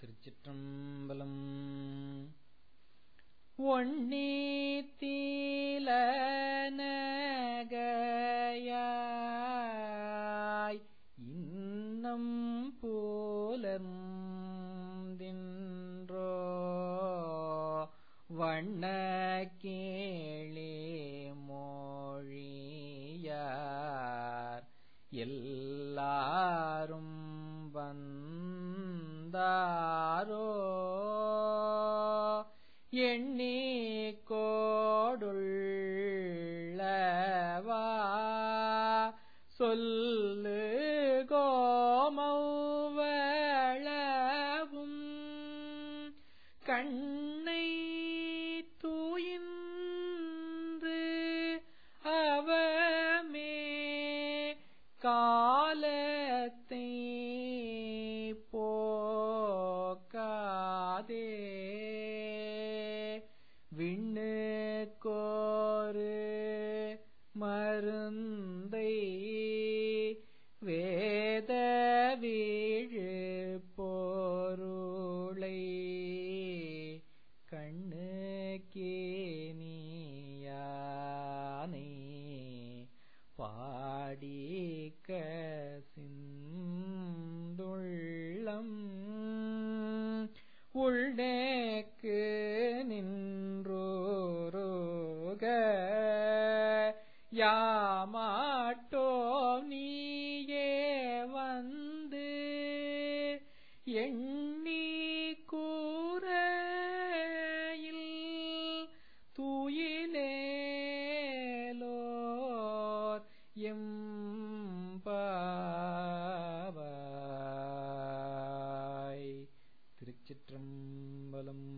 திருச்சிற்றம்பலம் ஒண்ணி தீல நகையாய் இன்னம் போலர்ந்தின்றோ வண்ண கேளே மொழியார் எல்லாரும் வந்தாரோ எண்ணி கோடுள்ளவா சொல்லு கோமவளவும் கண்ணை தூயின்று அவமே காலத்தை போக்காதே விண்ணு கோரு மருந்தை வேத வீழு போருளை கண்ணுக்கேனியானை பாடிக்க சிந்துள்ளம் உள்நேக்கு நின்றோருக யாமாட்டோ நீயே வந்து எண்ணி கூரையில் தூயிலேலோர் எம்பாவாய் திருச்சிற்றம்பலம்